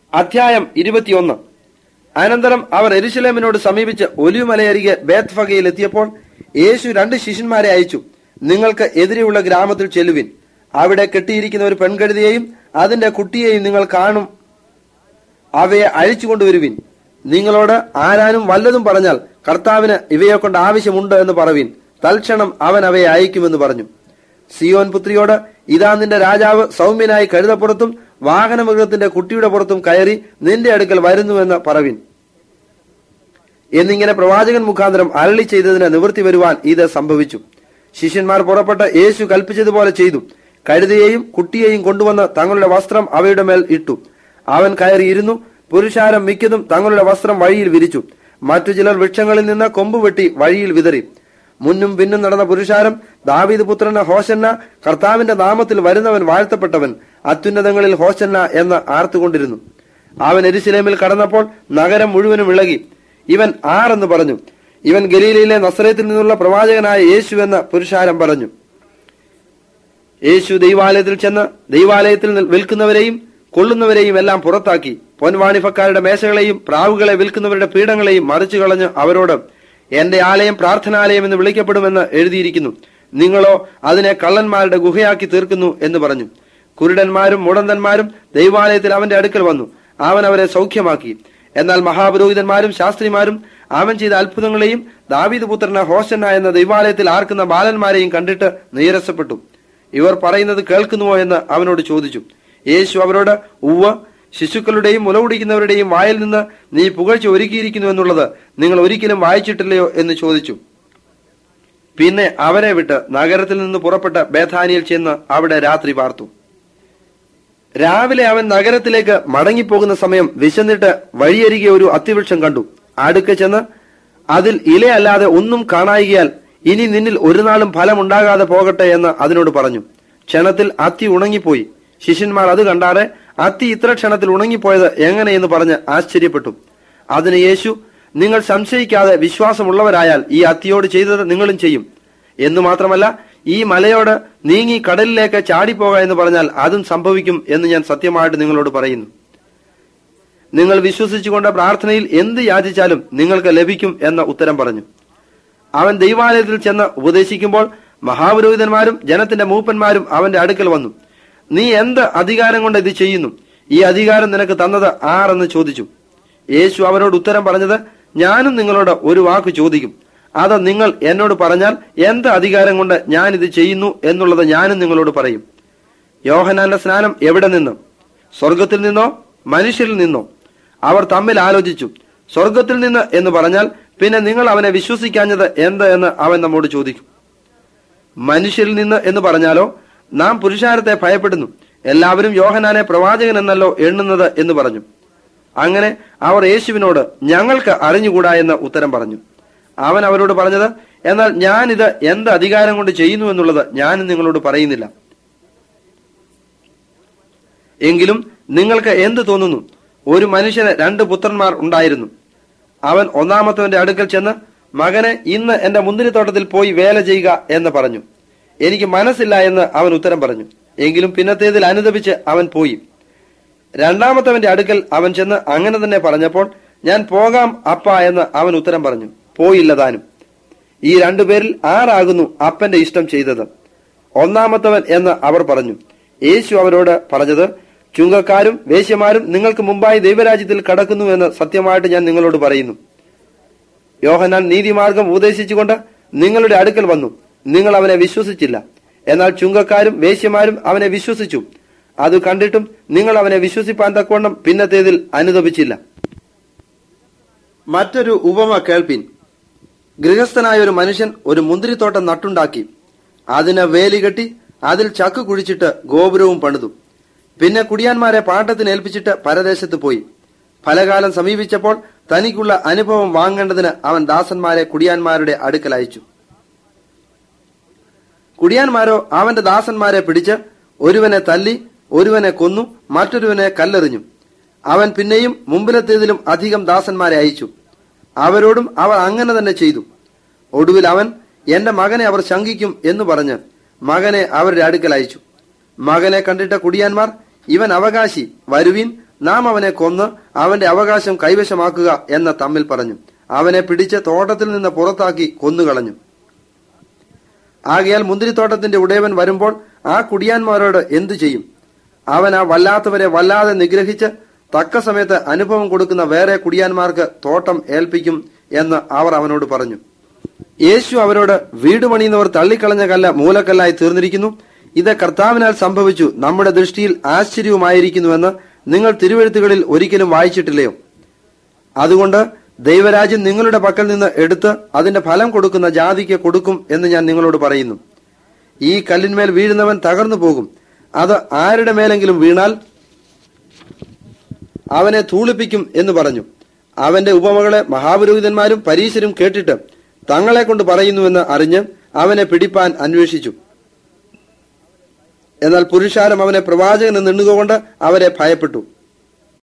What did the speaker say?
അധ്യായം ഇരുപത്തിയൊന്ന് അനന്തരം അവർ എരുശലേമിനോട് സമീപിച്ച് ഒലിവുമലയരികെ ബേത്ഫഗയിൽ എത്തിയപ്പോൾ യേശു രണ്ട് ശിഷ്യന്മാരെ അയച്ചു നിങ്ങൾക്ക് എതിരെയുള്ള ഗ്രാമത്തിൽ ചെല്ലുവിൻ അവിടെ കെട്ടിയിരിക്കുന്ന ഒരു പെൺകഴുതിയെയും അതിന്റെ കുട്ടിയെയും നിങ്ങൾ കാണും അവയെ അഴിച്ചു കൊണ്ടുവരുവിൻ നിങ്ങളോട് ആരാനും വല്ലതും പറഞ്ഞാൽ കർത്താവിന് ഇവയെ കൊണ്ട് ആവശ്യമുണ്ട് എന്ന് പറവിൻ തൽക്ഷണം അവൻ അവയെ അയക്കുമെന്ന് പറഞ്ഞു സിയോൻ പുത്രിയോട് ഇതാ നിന്റെ രാജാവ് സൗമ്യനായി കഴുതപ്പുറത്തും വാഹനമൃഗത്തിന്റെ കുട്ടിയുടെ പുറത്തും കയറി നിന്റെ അടുക്കൽ വരുന്നുവെന്ന് പറവിൻ എന്നിങ്ങനെ പ്രവാചകൻ മുഖാന്തരം അരളി ചെയ്തതിന് നിവൃത്തി വരുവാൻ ഇത് സംഭവിച്ചു ശിഷ്യന്മാർ പുറപ്പെട്ട് യേശു കൽപ്പിച്ചതുപോലെ ചെയ്തു കഴുതയെയും കുട്ടിയെയും കൊണ്ടുവന്ന് തങ്ങളുടെ വസ്ത്രം അവയുടെ മേൽ ഇട്ടു അവൻ കയറിയിരുന്നു പുരുഷാരം മിക്കതും തങ്ങളുടെ വസ്ത്രം വഴിയിൽ വിരിച്ചു മറ്റു ചിലർ വൃക്ഷങ്ങളിൽ നിന്ന് കൊമ്പ് വെട്ടി വഴിയിൽ വിതറി മുന്നും പിന്നും നടന്ന പുരുഷാരം ദാവീദ് പുത്രന് ഹോശന്ന കർത്താവിന്റെ നാമത്തിൽ വരുന്നവൻ വാഴ്ത്തപ്പെട്ടവൻ അത്യുന്നതങ്ങളിൽ ഹോശന്ന എന്ന് ആർത്തുകൊണ്ടിരുന്നു അവൻ എരുശലേമിൽ കടന്നപ്പോൾ നഗരം മുഴുവനും ഇളകി ഇവൻ ആരെന്ന് പറഞ്ഞു ഇവൻ ഗലീലയിലെ നസ്രയത്തിൽ നിന്നുള്ള പ്രവാചകനായ യേശു എന്ന് പുരുഷാരം പറഞ്ഞു യേശു ദൈവാലയത്തിൽ ചെന്ന് ദൈവാലയത്തിൽ നിൽ- വിൽക്കുന്നവരെയും കൊള്ളുന്നവരെയും എല്ലാം പുറത്താക്കി പൊൻവാണിഫക്കാരുടെ മേശകളെയും പ്രാവുകളെ വിൽക്കുന്നവരുടെ പീഠങ്ങളെയും മറിച്ചു കളഞ്ഞ് അവരോട് എന്റെ ആലയം പ്രാർത്ഥനാലയം എന്ന് വിളിക്കപ്പെടുമെന്ന് എഴുതിയിരിക്കുന്നു നിങ്ങളോ അതിനെ കള്ളന്മാരുടെ ഗുഹയാക്കി തീർക്കുന്നു എന്ന് പറഞ്ഞു കുരുടന്മാരും മുടന്തന്മാരും ദൈവാലയത്തിൽ അവന്റെ അടുക്കൽ വന്നു അവൻ അവരെ സൗഖ്യമാക്കി എന്നാൽ മഹാപുരോഹിതന്മാരും ശാസ്ത്രിമാരും അവൻ ചെയ്ത അത്ഭുതങ്ങളെയും ദാവീദ് പുത്രന ഹോസന്ന എന്ന ദൈവാലയത്തിൽ ആർക്കുന്ന ബാലന്മാരെയും കണ്ടിട്ട് നീരസപ്പെട്ടു ഇവർ പറയുന്നത് കേൾക്കുന്നുവോ എന്ന് അവനോട് ചോദിച്ചു യേശു അവരോട് ഉവ്വ ശിശുക്കളുടെയും മുലകുടിക്കുന്നവരുടെയും വായിൽ നിന്ന് നീ പുകഴ്ച ഒരുക്കിയിരിക്കുന്നു എന്നുള്ളത് നിങ്ങൾ ഒരിക്കലും വായിച്ചിട്ടില്ലയോ എന്ന് ചോദിച്ചു പിന്നെ അവരെ വിട്ട് നഗരത്തിൽ നിന്ന് പുറപ്പെട്ട് ബേഥാനിയിൽ ചെന്ന് അവിടെ രാത്രി പാർത്തു രാവിലെ അവൻ നഗരത്തിലേക്ക് മടങ്ങിപ്പോകുന്ന സമയം വിശന്നിട്ട് വഴിയരികെ ഒരു അത്തിവൃക്ഷം കണ്ടു അടുക്ക ചെന്ന് അതിൽ ഇലയല്ലാതെ ഒന്നും കാണായികയാൽ ഇനി നിന്നിൽ ഒരു നാളും ഫലമുണ്ടാകാതെ പോകട്ടെ എന്ന് അതിനോട് പറഞ്ഞു ക്ഷണത്തിൽ അത്തി ഉണങ്ങിപ്പോയി ശിഷ്യന്മാർ അത് കണ്ടാറെ അത്തി ഇത്ര ക്ഷണത്തിൽ ഉണങ്ങിപ്പോയത് എങ്ങനെയെന്ന് പറഞ്ഞ് ആശ്ചര്യപ്പെട്ടു അതിന് യേശു നിങ്ങൾ സംശയിക്കാതെ വിശ്വാസമുള്ളവരായാൽ ഈ അത്തിയോട് ചെയ്തത് നിങ്ങളും ചെയ്യും എന്നു മാത്രമല്ല ഈ മലയോട് നീങ്ങി കടലിലേക്ക് ചാടിപ്പോക എന്ന് പറഞ്ഞാൽ അതും സംഭവിക്കും എന്ന് ഞാൻ സത്യമായിട്ട് നിങ്ങളോട് പറയുന്നു നിങ്ങൾ വിശ്വസിച്ചുകൊണ്ട് പ്രാർത്ഥനയിൽ എന്ത് യാചിച്ചാലും നിങ്ങൾക്ക് ലഭിക്കും എന്ന ഉത്തരം പറഞ്ഞു അവൻ ദൈവാലയത്തിൽ ചെന്ന് ഉപദേശിക്കുമ്പോൾ മഹാപുരോഹിതന്മാരും ജനത്തിന്റെ മൂപ്പന്മാരും അവന്റെ അടുക്കൽ വന്നു നീ എന്ത് അധികാരം കൊണ്ട് ഇത് ചെയ്യുന്നു ഈ അധികാരം നിനക്ക് തന്നത് ആരെന്ന് ചോദിച്ചു യേശു അവരോട് ഉത്തരം പറഞ്ഞത് ഞാനും നിങ്ങളോട് ഒരു വാക്ക് ചോദിക്കും അത് നിങ്ങൾ എന്നോട് പറഞ്ഞാൽ എന്ത് അധികാരം കൊണ്ട് ഞാൻ ഇത് ചെയ്യുന്നു എന്നുള്ളത് ഞാനും നിങ്ങളോട് പറയും യോഹനാന്റെ സ്നാനം എവിടെ നിന്ന് സ്വർഗത്തിൽ നിന്നോ മനുഷ്യരിൽ നിന്നോ അവർ തമ്മിൽ ആലോചിച്ചു സ്വർഗത്തിൽ നിന്ന് എന്ന് പറഞ്ഞാൽ പിന്നെ നിങ്ങൾ അവനെ വിശ്വസിക്കാഞ്ഞത് എന്ത് എന്ന് അവൻ നമ്മോട് ചോദിക്കും മനുഷ്യരിൽ നിന്ന് എന്ന് പറഞ്ഞാലോ നാം പുരുഷാരത്തെ ഭയപ്പെടുന്നു എല്ലാവരും യോഹനാനെ പ്രവാചകൻ എന്നല്ലോ എണ്ണുന്നത് എന്ന് പറഞ്ഞു അങ്ങനെ അവർ യേശുവിനോട് ഞങ്ങൾക്ക് അറിഞ്ഞുകൂടാ എന്ന് ഉത്തരം പറഞ്ഞു അവൻ അവരോട് പറഞ്ഞത് എന്നാൽ ഞാനിത് എന്ത് അധികാരം കൊണ്ട് ചെയ്യുന്നു എന്നുള്ളത് ഞാനും നിങ്ങളോട് പറയുന്നില്ല എങ്കിലും നിങ്ങൾക്ക് എന്ത് തോന്നുന്നു ഒരു മനുഷ്യന് രണ്ട് പുത്രന്മാർ ഉണ്ടായിരുന്നു അവൻ ഒന്നാമത്തവന്റെ അടുക്കൽ ചെന്ന് മകനെ ഇന്ന് എന്റെ മുന്തിരിത്തോട്ടത്തിൽ പോയി വേല ചെയ്യുക എന്ന് പറഞ്ഞു എനിക്ക് മനസ്സില്ല എന്ന് അവൻ ഉത്തരം പറഞ്ഞു എങ്കിലും പിന്നത്തേതിൽ അനുദപിച്ച് അവൻ പോയി രണ്ടാമത്തവന്റെ അടുക്കൽ അവൻ ചെന്ന് അങ്ങനെ തന്നെ പറഞ്ഞപ്പോൾ ഞാൻ പോകാം അപ്പ എന്ന് അവൻ ഉത്തരം പറഞ്ഞു പോയില്ല താനും ഈ രണ്ടുപേരിൽ ആരാകുന്നു അപ്പന്റെ ഇഷ്ടം ചെയ്തത് ഒന്നാമത്തവൻ എന്ന് അവർ പറഞ്ഞു യേശു അവരോട് പറഞ്ഞത് ചുങ്കക്കാരും വേശ്യമാരും നിങ്ങൾക്ക് മുമ്പായി ദൈവരാജ്യത്തിൽ കടക്കുന്നുവെന്ന് സത്യമായിട്ട് ഞാൻ നിങ്ങളോട് പറയുന്നു യോഹനാൻ നീതിമാർഗം ഉപദേശിച്ചുകൊണ്ട് നിങ്ങളുടെ അടുക്കൽ വന്നു നിങ്ങൾ അവനെ വിശ്വസിച്ചില്ല എന്നാൽ ചുങ്കക്കാരും വേശ്യമാരും അവനെ വിശ്വസിച്ചു അത് കണ്ടിട്ടും നിങ്ങൾ അവനെ വിശ്വസിപ്പാൻ തക്കവണ്ണം പിന്നത്തേതിൽ അനുദപിച്ചില്ല മറ്റൊരു ഉപമ കേൾപ്പിൻ ഗൃഹസ്ഥനായ ഒരു മനുഷ്യൻ ഒരു മുന്തിരിത്തോട്ടം നട്ടുണ്ടാക്കി അതിന് വേലി കെട്ടി അതിൽ ചക്ക് കുഴിച്ചിട്ട് ഗോപുരവും പണിതു പിന്നെ കുടിയാന്മാരെ പാട്ടത്തിന് ഏൽപ്പിച്ചിട്ട് പരദേശത്ത് പോയി ഫലകാലം സമീപിച്ചപ്പോൾ തനിക്കുള്ള അനുഭവം വാങ്ങേണ്ടതിന് അവൻ ദാസന്മാരെ കുടിയാന്മാരുടെ അടുക്കൽ അയച്ചു കുടിയാന്മാരോ അവന്റെ ദാസന്മാരെ പിടിച്ച് ഒരുവനെ തല്ലി ഒരുവനെ കൊന്നു മറ്റൊരുവനെ കല്ലെറിഞ്ഞു അവൻ പിന്നെയും മുമ്പിലത്തേതിലും അധികം ദാസന്മാരെ അയച്ചു അവരോടും അവർ അങ്ങനെ തന്നെ ചെയ്തു ഒടുവിൽ അവൻ എന്റെ മകനെ അവർ ശങ്കിക്കും എന്ന് പറഞ്ഞ് മകനെ അവരുടെ അടുക്കൽ അയച്ചു മകനെ കണ്ടിട്ട കുടിയാന്മാർ ഇവൻ അവകാശി വരുവിൻ നാം അവനെ കൊന്ന് അവന്റെ അവകാശം കൈവശമാക്കുക എന്ന് തമ്മിൽ പറഞ്ഞു അവനെ പിടിച്ച് തോട്ടത്തിൽ നിന്ന് പുറത്താക്കി കൊന്നുകളഞ്ഞു ആകയാൽ മുന്തിരിത്തോട്ടത്തിന്റെ ഉടയവൻ വരുമ്പോൾ ആ കുടിയാന്മാരോട് എന്തു ചെയ്യും അവൻ ആ വല്ലാത്തവരെ വല്ലാതെ നിഗ്രഹിച്ച് തക്ക സമയത്ത് അനുഭവം കൊടുക്കുന്ന വേറെ കുടിയാന്മാർക്ക് തോട്ടം ഏൽപ്പിക്കും എന്ന് അവർ അവനോട് പറഞ്ഞു യേശു അവരോട് വീട് പണിയുന്നവർ തള്ളിക്കളഞ്ഞ കല്ല് മൂലക്കല്ലായി തീർന്നിരിക്കുന്നു ഇത് കർത്താവിനാൽ സംഭവിച്ചു നമ്മുടെ ദൃഷ്ടിയിൽ ആശ്ചര്യവുമായിരിക്കുന്നുവെന്ന് നിങ്ങൾ തിരുവെഴുത്തുകളിൽ ഒരിക്കലും വായിച്ചിട്ടില്ലയോ അതുകൊണ്ട് ദൈവരാജ്യം നിങ്ങളുടെ പക്കൽ നിന്ന് എടുത്ത് അതിന്റെ ഫലം കൊടുക്കുന്ന ജാതിക്ക് കൊടുക്കും എന്ന് ഞാൻ നിങ്ങളോട് പറയുന്നു ഈ കല്ലിന്മേൽ വീഴുന്നവൻ തകർന്നു പോകും അത് ആരുടെ മേലെങ്കിലും വീണാൽ അവനെ ധൂളിപ്പിക്കും എന്ന് പറഞ്ഞു അവന്റെ ഉപമകളെ മഹാപുരോഹിതന്മാരും പരീശരും കേട്ടിട്ട് തങ്ങളെ കൊണ്ട് പറയുന്നുവെന്ന് അറിഞ്ഞ് അവനെ പിടിപ്പാൻ അന്വേഷിച്ചു എന്നാൽ പുരുഷാരം അവനെ പ്രവാചകൻ നിന്നുകൊണ്ട് അവരെ ഭയപ്പെട്ടു